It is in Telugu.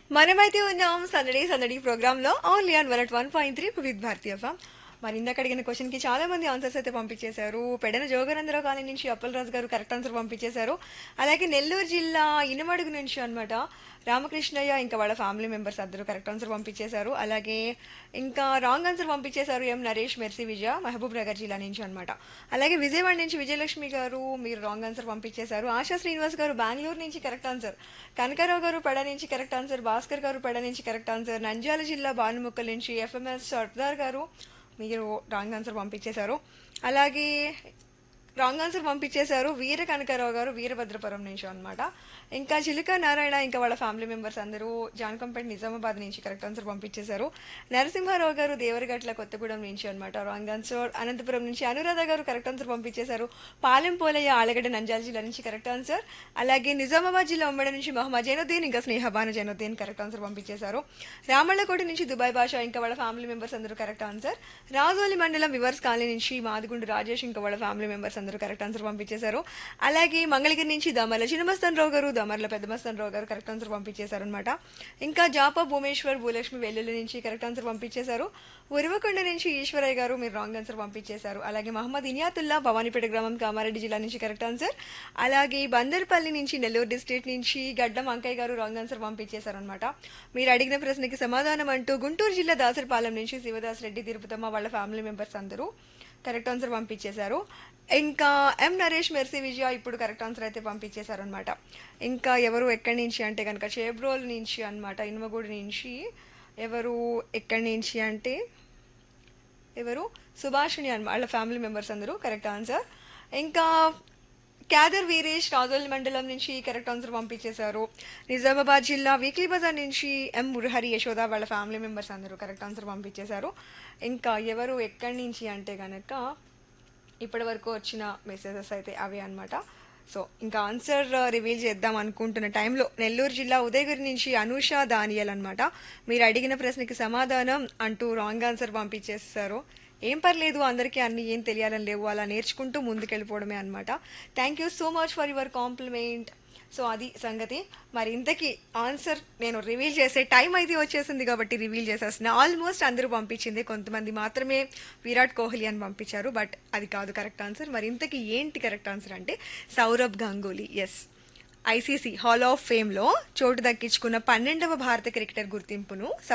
మనమైతే ఉన్నాం సందడి సందడి ప్రోగ్రామ్ లో only on one one point three with Bharatiya ఫామ్ మరి ఇందాక అడిగిన క్వశ్చన్ కి చాలా మంది ఆన్సర్స్ అయితే పంపించేశారు పెడన జోగనందరావు కాలనీ నుంచి అప్పలరాజు గారు కరెక్ట్ ఆన్సర్ పంపించేశారు అలాగే నెల్లూరు జిల్లా ఇనమడుగు నుంచి అన్నమాట రామకృష్ణయ్య ఇంకా వాళ్ళ ఫ్యామిలీ మెంబర్స్ అందరూ కరెక్ట్ ఆన్సర్ పంపించేశారు అలాగే ఇంకా రాంగ్ ఆన్సర్ పంపించేశారు M Naresh Mercy Vijaya Mahabubnagar జిల్లా నుంచి అన్నమాట అలాగే విజయవాడ నుంచి విజయలక్ష్మి గారు మీరు రాంగ్ ఆన్సర్ పంపించేశారు ఆశా శ్రీనివాస్ గారు బెంగళూరు నుంచి కరెక్ట్ ఆన్సర్ కనకారావు గారు పెడ నుంచి కరెక్ట్ ఆన్సర్ భాస్కర్ గారు పెడ నుంచి కరెక్ట్ ఆన్సర్ నంద్యాల జిల్లా భానుముక్కల్ నుంచి ఎఫ్ఎంఎస్ సర్దార్ గారు మీరు రాంగ్ ఆన్సర్ పంపించేశారు అలాగే రాంగ్ ఆన్సర్ పంపించేశారు వీర కనకారావు గారు వీరభద్రపురం నుంచి అన్నమాట ఇంకా చిలుక నారాయణ ఇంకా వాళ్ళ ఫ్యామిలీ మెంబర్స్ అందరూ జాన్కంపేట నిజామాబాద్ నుంచి కరెక్ట్ ఆన్సర్ పంపించేశారు నరసింహారావు గారు దేవరగట్ల కొత్తగూడెం నుంచి అన్నమాట రాంగ్ ఆన్సర్ అనంతపురం నుంచి అనురాధ గారు కరెక్ట్ ఆన్సర్ పంపించేశారు పాలెం పోలయ్య ఆలగడ్డ నంద్యాల జిల్లా నుంచి కరెక్ట్ ఆన్సర్ అలాగే నిజామాబాద్ జిల్లా ఉమ్మడి నుంచి మహమ్మద్ జైనుద్దీన్ ఇంకా స్నేహబాను జైనుద్దీన్ కరెక్ట్ ఆన్సర్ పంపించేశారు రామళ్ళకోట నుంచి దుబాయ్ భాష ఇంకా వాళ్ళ ఫ్యామిలీ మెంబర్స్ అందరూ కరెక్ట్ ఆన్సర్ రాజోలి మండలం వివర్స్ కాలనీ నుంచి మాదిగుండు రాజేష్ ఇంకా వాళ్ళ ఫ్యామిలీ మెంబర్స్ అందరూ కరెక్ట్ ఆన్సర్ పంపించేశారు అలాగే మంగళగిరి నుంచి దమర్ల చిన్నమస్తన్ రావు గారు దమర్ల పెద్దమస్తన్ రావు గారు కరెక్ట్ ఆన్సర్ పంపించేశారు అనమాట ఇంకా జాప భూమేశ్వర్ భూలక్ష్మి వెల్లుల్లి నుంచి కరెక్ట్ ఆన్సర్ పంపించేశారు ఉరవకొండ నుంచి ఈశ్వరయ్య గారు మీరు రాంగ్ ఆన్సర్ పంపించేశారు అలాగే మహమ్మద్ ఇనియాతుల్లా భవానీపేట గ్రామం కామారెడ్డి జిల్లా నుంచి కరెక్ట్ ఆన్సర్ అలాగే బందర్పల్లి నుంచి నెల్లూరు డిస్ట్రిక్ట్ నుంచి గడ్డం అంకయ్య గారు రాంగ్ ఆన్సర్ పంపించేశారు అనమాట మీరు అడిగిన ప్రశ్నకి సమాధానం అంటూ గుంటూరు జిల్లా దాసరిపాలెం నుంచి శివదాస్ రెడ్డి తిరుపతమ్మ వాళ్ళ ఫ్యామిలీ మెంబర్స్ అందరూ కరెక్ట్ ఆన్సర్ పంపించేశారు ఇంకా ఎం నరేష్ మెర్సీ విజయ ఇప్పుడు కరెక్ట్ ఆన్సర్ అయితే పంపించేశారు అనమాట ఇంకా ఎవరు ఎక్కడి నుంచి అంటే కనుక చేబ్రోల్ నుంచి అన్నమాట ఇనుమగూడి నుంచి ఎవరు ఎక్కడి నుంచి అంటే ఎవరు సుభాషిణి అన్న వాళ్ళ ఫ్యామిలీ మెంబర్స్ అందరూ కరెక్ట్ ఆన్సర్ ఇంకా క్యాదర్ వీరేష్ రాజోల్ మండలం నుంచి కరెక్ట్ ఆన్సర్ పంపించేశారు నిజామాబాద్ జిల్లా వీక్లీ బజార్ నుంచి ఎం మురహరి యశోద వాళ్ళ ఫ్యామిలీ మెంబర్స్ అందరూ కరెక్ట్ ఆన్సర్ పంపించేశారు ఇంకా ఎవరు ఎక్కడి నుంచి అంటే కనుక ఇప్పటి వరకు వచ్చిన మెసేజెస్ అయితే అవే అనమాట సో ఇంకా ఆన్సర్ రివీల్ చేద్దాం అనుకుంటున్న టైంలో నెల్లూరు జిల్లా ఉదయగిరి నుంచి అనూష దానియల్ అనమాట మీరు అడిగిన ప్రశ్నకి సమాధానం అంటూ రాంగ్ ఆన్సర్ పంపించేస్తారు ఏం పర్లేదు అందరికీ అన్ని ఏం తెలియాలని లేవు అలా నేర్చుకుంటూ ముందుకెళ్ళిపోవడమే అనమాట thank you so much for your compliment so అది సంగతి మరి ఇంతకీ ఆన్సర్ నేను రివీల్ చేసే టైం అయితే వచ్చేసింది కాబట్టి రివీల్ చేసేస్తున్నా ఆల్మోస్ట్ అందరూ పంపించింది కొంతమంది మాత్రమే విరాట్ కోహ్లీ అని పంపించారు బట్ అది కాదు కరెక్ట్ ఆన్సర్ మరి ఇంతకీ ఏంటి కరెక్ట్ ఆన్సర్ అంటే Sourav Ganguly as ICC hall of ఫేమ్లో చోటు దక్కించుకున్న పన్నెండవ భారత క్రికెటర్ గుర్తింపును